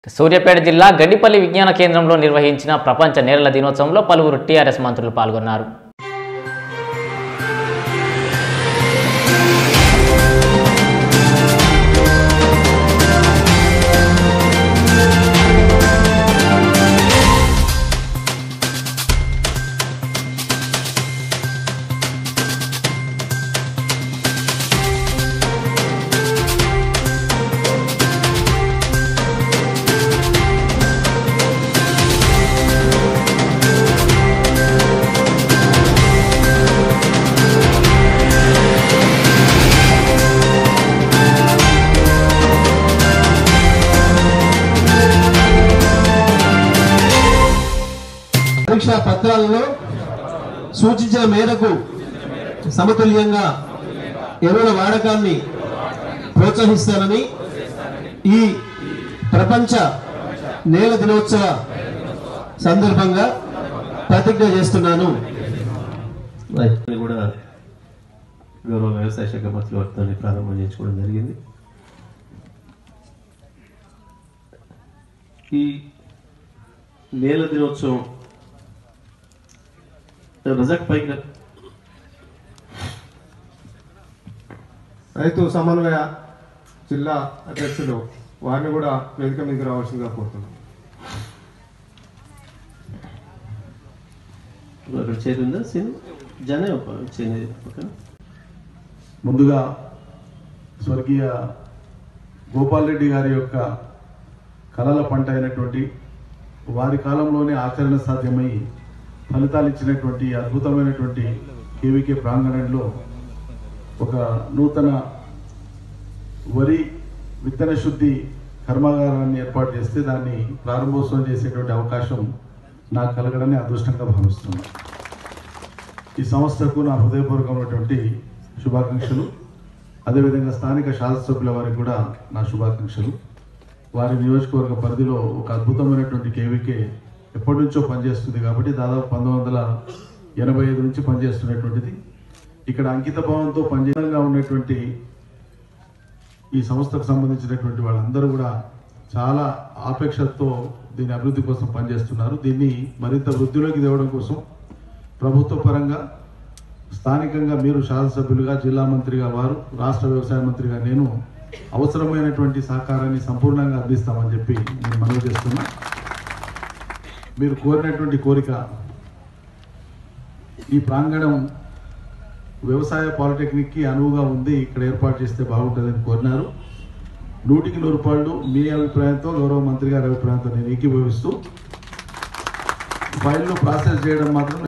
సూర్యాపేట జిల్లా గడ్డిపల్లి విజ్ఞాన కేంద్రంలో నిర్వహించిన ప్రపంచ నేరల దినోత్సవంలో పలువురు టీఆర్ఎస్ మంత్రులు పాల్గొన్నారు పరీక్షా పత్రాలలో సూచించిన మేరకు సమతుల్యంగా ఎరువుల వాడకాన్ని ప్రోత్సహిస్తానని ఈ ప్రపంచ నేల దినోత్సవ సందర్భంగా ప్రతిజ్ఞ చేస్తున్నాను ఇది కూడా గౌరవ వ్యవసాయ శాఖ మంత్రి వారితో ప్రారంభం చేసుకోవడం జరిగింది ఈ నేల దినోత్సవం రజక్ పైగా రైతు సమన్వయ జిల్లా అధ్యక్షులు వారిని కూడా వేదిక మీదకి రావాల్సిందిగా కోరుతున్నాం అక్కడ చేరిందా సీన్ జనే చేరింది పక్కన ముందుగా స్వర్గీయ గోపాల్ రెడ్డి గారి యొక్క కళల పంట అయినటువంటి వారి కాలంలోనే ఆచరణ సాధ్యమై ఫలితాలు ఇచ్చినటువంటి అద్భుతమైనటువంటి కేవీకే ప్రాంగణంలో ఒక నూతన వరి విత్తన శుద్ధి కర్మాగారాన్ని ఏర్పాటు చేస్తే దాన్ని ప్రారంభోత్సవం చేసేటువంటి అవకాశం నాకు కలగడని అదృష్టంగా భావిస్తున్నాను ఈ సంస్థకు నా హృదయపూర్వకమైనటువంటి శుభాకాంక్షలు అదేవిధంగా స్థానిక శాసనసభ్యుల వారికి కూడా నా శుభాకాంక్షలు వారి నియోజకవర్గ పరిధిలో ఒక అద్భుతమైనటువంటి కేవీకే ఎప్పటి నుంచో పనిచేస్తుంది కాబట్టి దాదాపు పంతొమ్మిది వందల ఎనభై ఐదు నుంచి పనిచేస్తున్నటువంటిది ఇక్కడ అంకిత భావంతో పనిచేయంగా ఉన్నటువంటి ఈ సంస్థకు సంబంధించినటువంటి వాళ్ళందరూ కూడా చాలా ఆపేక్షతో దీని అభివృద్ధి కోసం పనిచేస్తున్నారు దీన్ని మరింత వృద్ధిలోకి తేవడం కోసం ప్రభుత్వ పరంగా స్థానికంగా మీరు శాసనసభ్యులుగా జిల్లా మంత్రిగా వారు రాష్ట్ర వ్యవసాయ మంత్రిగా నేను అవసరమైనటువంటి సహకారాన్ని సంపూర్ణంగా అందిస్తామని చెప్పి నేను మనవి చేస్తున్నా మీరు కోరినటువంటి కోరిక ఈ ప్రాంగణం వ్యవసాయ పాలిటెక్నిక్కి అనువుగా ఉంది ఇక్కడ ఏర్పాటు చేస్తే బాగుంటుందని కోరినారు నూటికి నూరు రూపాయలు మీ అభిప్రాయంతో గౌరవ మంత్రి గారి అభిప్రాయంతో నేను ఏకీభవిస్తూ ఫైల్ను ప్రాసెస్ చేయడం మాత్రం